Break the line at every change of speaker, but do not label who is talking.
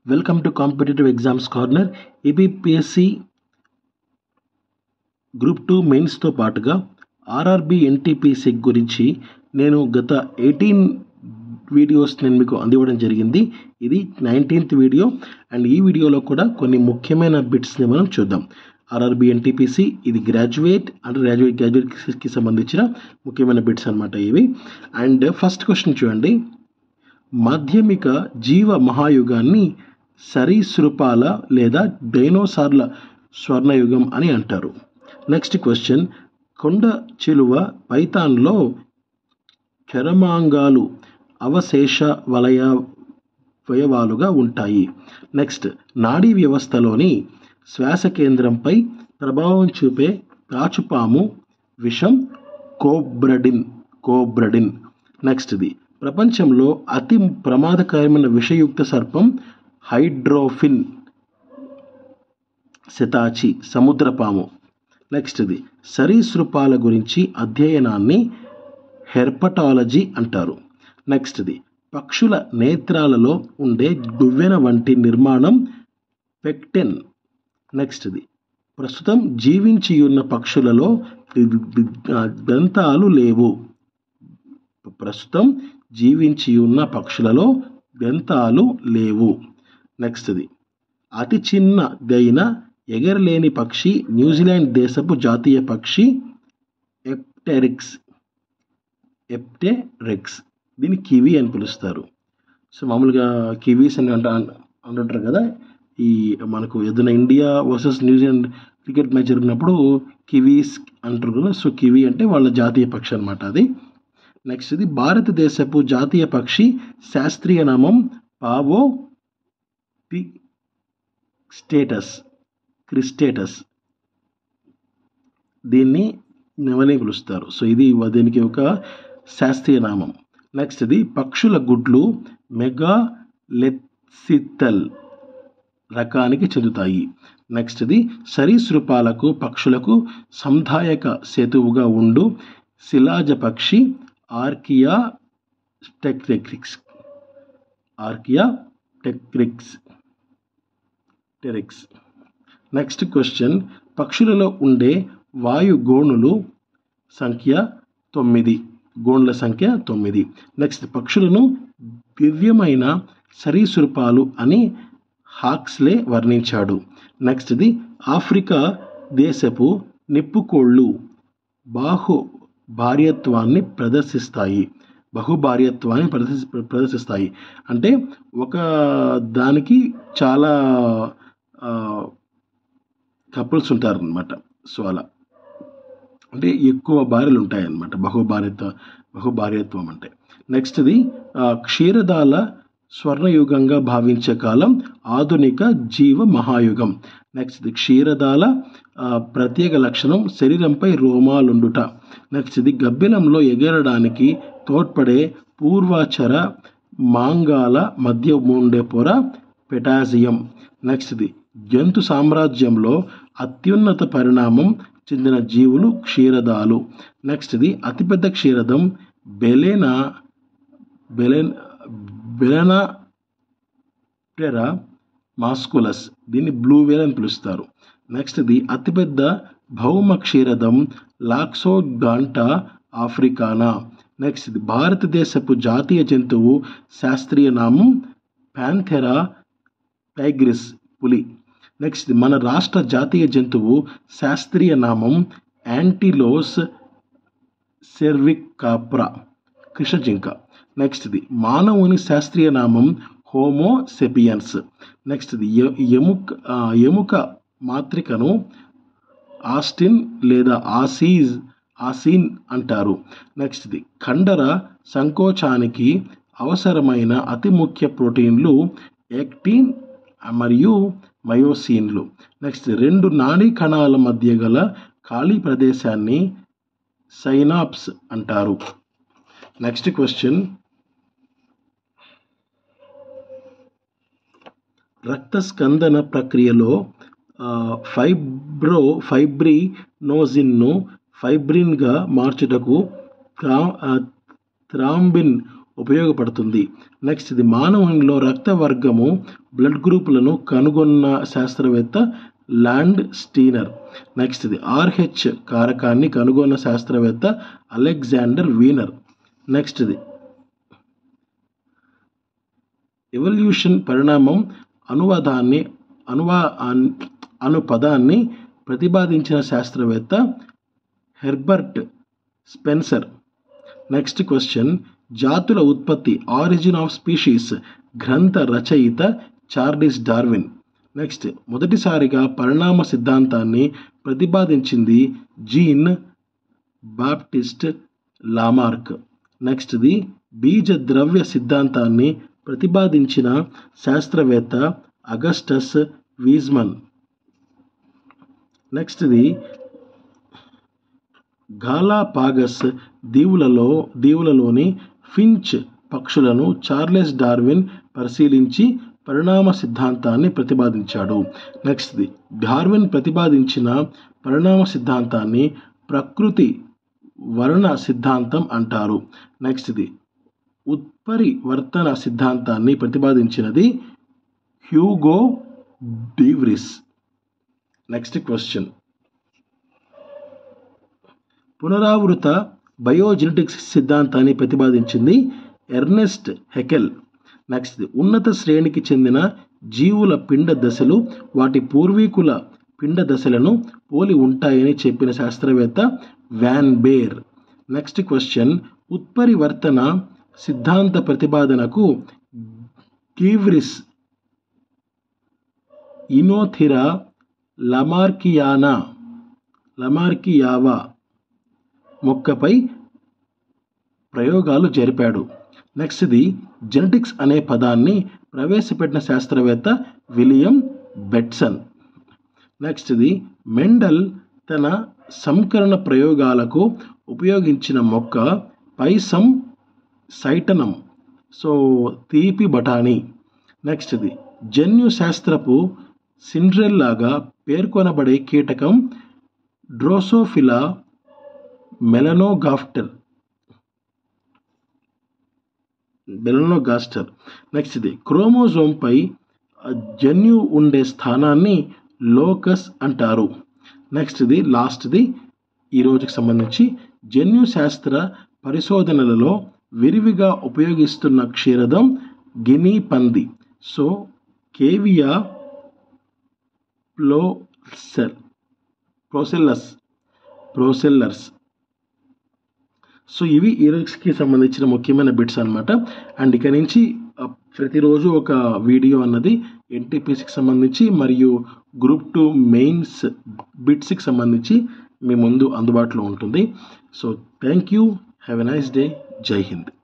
welcome to competitive exams corner APPSC group two మెయిన్స్తో పాటుగా RRB NTPC గురించి నేను గత ఎయిటీన్ వీడియోస్ నేను మీకు అందివ్వడం జరిగింది ఇది నైన్టీన్త్ వీడియో అండ్ ఈ వీడియోలో కూడా కొన్ని ముఖ్యమైన బిట్స్ని మనం చూద్దాం ఆర్ఆర్బి ఎన్టీపీసీ ఇది గ్రాడ్యుయేట్ అంటే గ్రాడ్యుయేట్ గ్రాడ్యుయేట్కి సంబంధించిన ముఖ్యమైన బిట్స్ అనమాట ఇవి అండ్ ఫస్ట్ క్వశ్చన్ చూడండి మాధ్యమిక జీవ మహాయుగాన్ని సరీసృపాల లేదా డైనోసార్ల స్వర్ణయుగం అని అంటారు నెక్స్ట్ క్వశ్చన్ కొండ చిలువ పైథాన్లో చరమాంగాలు అవశేష వలయ వయవాలుగా ఉంటాయి నెక్స్ట్ నాడీ వ్యవస్థలోని శ్వాస కేంద్రంపై ప్రభావం చూపే తాచుపాము విషం కోబ్రడిన్ కోబ్రడిన్ నెక్స్ట్ది ప్రపంచంలో అతి ప్రమాదకరమైన విషయుక్త సర్పం హైడ్రోఫిన్ శతాచి సముద్రపాము నెక్స్ట్ది సరీసృపాల గురించి అధ్యయనాన్ని హెర్పటాలజీ అంటారు నెక్స్ట్ది పక్షుల నేత్రాలలో ఉండే దువ్వెన వంటి నిర్మాణం పెక్టెన్ నెక్స్ట్ది ప్రస్తుతం జీవించి ఉన్న పక్షులలో దంతాలు లేవు ప్రస్తుతం జీవించి ఉన్న పక్షులలో దంతాలు లేవు నెక్స్ట్ది అతి చిన్నదైన ఎగరలేని పక్షి న్యూజిలాండ్ దేశపు జాతీయ పక్షి ఎప్టెరిక్స్ ఎప్టెరెక్స్ దీన్ని కివీ అని పిలుస్తారు సో మామూలుగా కివీస్ అని అంట అంటుంటారు కదా ఈ మనకు ఏదైనా India versus New Zealand cricket match జరిగినప్పుడు కివీస్ అంటారు కదా సో కివీ అంటే వాళ్ళ జాతీయ పక్షి అనమాట అది నెక్స్ట్ ఇది భారతదేశపు జాతీయ పక్షి శాస్త్రీయ నామం పావో పి స్టేటస్ క్రిస్టేటస్ దీన్ని నెమలి పిలుస్తారు సో ఇది దీనికి ఒక శాస్త్రీయ నామం నెక్స్ట్ ఇది పక్షుల గుడ్లు మెగా లెత్సితల్ రకానికి చెందుతాయి నెక్స్ట్ ఇది సరీసృపాలకు పక్షులకు సంధాయక సేతువుగా ఉండు శిలాజ పక్షి ఆర్కియా టెక్రిక్స్ ఆర్కియా టెక్రిక్స్ టెరిక్స్ నెక్స్ట్ క్వశ్చన్ పక్షులలో ఉండే వాయు గోణులు సంఖ్య తొమ్మిది గోండ్ల సంఖ్య తొమ్మిది నెక్స్ట్ పక్షులను దివ్యమైన సరీసృపాలు అని హాక్స్లే వర్ణించాడు నెక్స్ట్ది ఆఫ్రికా దేశపు నిప్పుకోళ్ళు బాహు భార్యత్వాన్ని ప్రదర్శిస్తాయి బహుభార్యత్వాన్ని ప్రదర్శి ప్రదర్శిస్తాయి అంటే ఒక దానికి చాలా కపుల్స్ ఉంటారనమాట సో అలా అంటే ఎక్కువ భార్యలు ఉంటాయన్నమాట బహుభార్యత్వ బహుభార్యత్వం అంటే నెక్స్ట్ది క్షీరదాల స్వర్ణయుగంగా భావించే కాలం ఆధునిక జీవ మహాయుగం నెక్స్ట్ క్షీరదాల ప్రత్యేక లక్షణం శరీరంపై రోమాలుండుట నెక్స్ట్ ఇది గబ్బిలంలో ఎగరడానికి తోడ్పడే పూర్వాచర మాంగాల మధ్య ఉండే పొర పెటాజియం నెక్స్ట్ది జంతు సామ్రాజ్యంలో అత్యున్నత పరిణామం చెందిన జీవులు క్షీరదాలు నెక్స్ట్ది అతిపెద్ద క్షీరదం బెలెనా బెలెన్ బెలెనా టెరా మాస్కులస్ దీన్ని బ్లూ వేల్ అని పిలుస్తారు నెక్స్ట్ది అతిపెద్ద భౌమ క్షీరదం లాక్సోగాంటా ఆఫ్రికానా నెక్స్ట్ భారతదేశపు జాతీయ జంతువు శాస్త్రీయ నామం ప్యాంథెరా టైగ్రిస్ పులి నెక్స్ట్ మన రాష్ట్ర జాతీయ జంతువు శాస్త్రీయ నామం యాంటీలోస్ సెర్వికాప్రా కృష్ణజింక నెక్స్ట్ది మానవుని శాస్త్రీయ నామం హోమో సెపియన్స్ నెక్స్ట్ది ఎముక ఎముక మాత్రికను ఆస్టిన్ లేదా ఆసీజ్ ఆసీన్ అంటారు నెక్స్ట్ది కండర సంకోచానికి అవసరమైన అతి ముఖ్య ప్రోటీన్లు ఎక్టిన్ మరియు మయోసీన్లు నెక్స్ట్ రెండు నాడీ కణాల మధ్య గల ఖాళీ ప్రదేశాన్ని సైనాప్స్ అంటారు నెక్స్ట్ క్వశ్చన్ రక్త స్కందన ప్రక్రియలో ఫైబ్రో ఫైబ్రినోజిన్ను ఫైబ్రిన్గా మార్చుటకు థ్రాంబిన్ ఉపయోగపడుతుంది నెక్స్ట్ ఇది మానవునిలో రక్త వర్గము బ్లడ్ గ్రూపులను కనుగొన్న శాస్త్రవేత్త ల్యాండ్ స్టీనర్ నెక్స్ట్ ఇది ఆర్హెచ్ కారకాన్ని కనుగొన్న శాస్త్రవేత్త అలెగ్జాండర్ వీనర్ నెక్స్ట్ ఇది ఎవల్యూషన్ పరిణామం అనువాదాన్ని అనువా అన్- అను పదాన్ని ప్రతిపాదించిన శాస్త్రవేత్త హెర్బర్ట్ స్పెన్సర్ నెక్స్ట్ క్వశ్చన్ జాతుల ఉత్పత్తి ఆరిజిన్ ఆఫ్ స్పీషీస్ గ్రంథ రచయిత చార్లిస్ డార్విన్ నెక్స్ట్ మొదటిసారిగా పరిణామ సిద్ధాంతాన్ని ప్రతిపాదించింది జీన్ బాప్టిస్ట్ లామార్క్ నెక్స్ట్ది బీజ ద్రవ్య సిద్ధాంతాన్ని ప్రతిపాదించిన శాస్త్రవేత్త అగస్టస్ వీజ్మన్ నెక్స్ట్ది గాలాపాగస్ దీవులలో దీవులలోని ఫించ్ పక్షులను చార్లెస్ డార్విన్ పరిశీలించి పరిణామ సిద్ధాంతాన్ని ప్రతిపాదించాడు నెక్స్ట్ది డార్విన్ ప్రతిపాదించిన పరిణామ సిద్ధాంతాన్ని ప్రకృతి వర్ణ సిద్ధాంతం అంటారు నెక్స్ట్ది ఉత్పరివర్తన సిద్ధాంతాన్ని ప్రతిపాదించినది హ్యూగో డీవ్రిస్ నెక్స్ట్ క్వశ్చన్ పునరావృత బయోజెనెటిక్స్ సిద్ధాంతాన్ని ప్రతిపాదించింది ఎర్నెస్ట్ హెకెల్ నెక్స్ట్ ఉన్నత శ్రేణికి చెందిన జీవుల పిండ దశలు వాటి పూర్వీకుల పిండ దశలను పోలి ఉంటాయని చెప్పిన శాస్త్రవేత్త వ్యాన్ బేర్ నెక్స్ట్ క్వశ్చన్ ఉత్పరివర్తన సిద్ధాంత ప్రతిపాదనకు కీవ్రిస్ ఇనోథిరా లమార్కియానా లమార్కియావా మొక్కపై ప్రయోగాలు జరిపాడు నెక్స్ట్ ఇది జెనెటిక్స్ అనే పదాన్ని ప్రవేశపెట్టిన శాస్త్రవేత్త విలియం బెట్సన్ నెక్స్ట్ ఇది మెండల్ తన సంకరణ ప్రయోగాలకు ఉపయోగించిన మొక్క పైసం సైటనం సో తీపి బఠానీ నెక్స్ట్ ఇది జన్యు శాస్త్రపు సిండ్రెల్లాగా పేర్కొనబడే కీటకం డ్రోసోఫిలా మెలనోగాఫ్టర్ మెలనోగాస్టర్ నెక్స్ట్ ఇది క్రోమోజోమ్పై ఆ, జన్యు ఉండే స్థానాన్ని లోకస్ అంటారు నెక్స్ట్ ఇది లాస్ట్ది ఈ రోజుకి సంబంధించి జన్యు శాస్త్ర పరిశోధనలలో విరివిగా ఉపయోగిస్తున్న క్షీరదం గినీ పంది సో కేవియా ప్లోసెల్ ప్రోసెల్లస్ ప్రోసెల్లర్స్ సో ఇవి ఈ రోజుకి సంబంధించిన ముఖ్యమైన బిట్స్ అన్నమాట అండ్ ఇక నుంచి ఆ, ప్రతిరోజు ఒక వీడియో అన్నది ఎన్టీపీసీకి సంబంధించి మరియు గ్రూప్ టూ మెయిన్స్ బిట్స్కి సంబంధించి మీ ముందు అందుబాటులో ఉంటుంది so thank you have a nice day జై హింద్